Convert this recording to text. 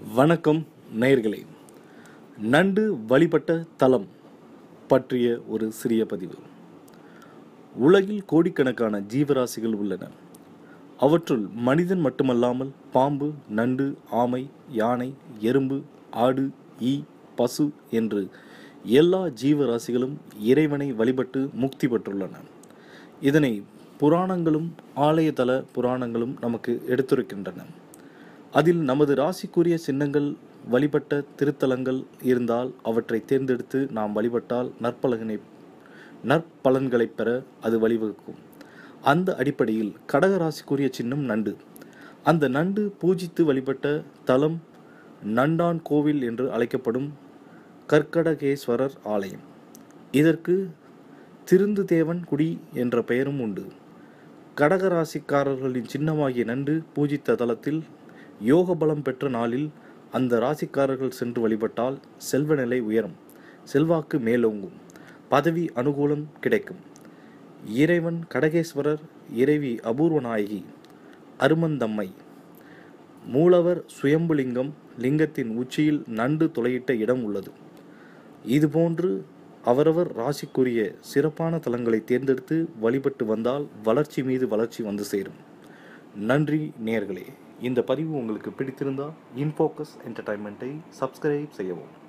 வணக்கம் நேயர்களே நண்டு வழிபட்ட தலம் பற்றிய ஒரு சிறிய பதிவு உலகில் கோடிக்கணக்கான ஜீவராசிகள் உள்ளன அவற்றுள் மனிதன் மட்டுமல்லாமல் பாம்பு நண்டு ஆமை யானை எறும்பு ஆடு ஈ பசு என்று எல்லா ஜீவராசிகளும் இறைவனை வழிபட்டு முக்தி பெற்றுள்ளன இதனை புராணங்களும் ஆலயதல புராணங்களும் நமக்கு எடுத்துரைக்கின்றன அதில் நமது ராசிக்குரிய சின்னங்கள் வழிபட்ட திருத்தலங்கள் இருந்தால் அவற்றை தேர்ந்தெடுத்து நாம் வழிபட்டால் நற்பலகனை நற்பலன்களைப் பெற அது வழிவகுக்கும் அந்த அடிப்படையில் கடக ராசிக்குரிய சின்னம் நண்டு அந்த நண்டு பூஜித்து வழிபட்ட தலம் நண்டான் கோவில் என்று அழைக்கப்படும் கர்க்கடகேஸ்வரர் ஆலயம் இதற்கு திருந்து தேவன் குடி என்ற பெயரும் உண்டு கடகராசிக்காரர்களின் சின்னமாகிய நண்டு பூஜித்த தலத்தில் யோக பலம் பெற்ற நாளில் அந்த ராசிக்காரர்கள் சென்று வழிபட்டால் செல்வ நிலை உயரும் செல்வாக்கு மேலோங்கும் பதவி அனுகூலம் கிடைக்கும் இறைவன் கடகேஸ்வரர் இறைவி அபூர்வநாயகி அருமந்தம்மை மூலவர் சுயம்புலிங்கம் லிங்கத்தின் உச்சியில் நண்டு துளையிட்ட இடம் உள்ளது இதுபோன்று அவரவர் ராசிக்குரிய சிறப்பான தலங்களை தேர்ந்தெடுத்து வழிபட்டு வந்தால் வளர்ச்சி மீது வளர்ச்சி வந்து சேரும் நன்றி நேயர்களே இந்த பதிவு உங்களுக்கு பிடித்திருந்தால் இன்ஃபோக்கஸ் என்டர்டைன்மெண்ட்டை சப்ஸ்கிரைப் செய்யவும்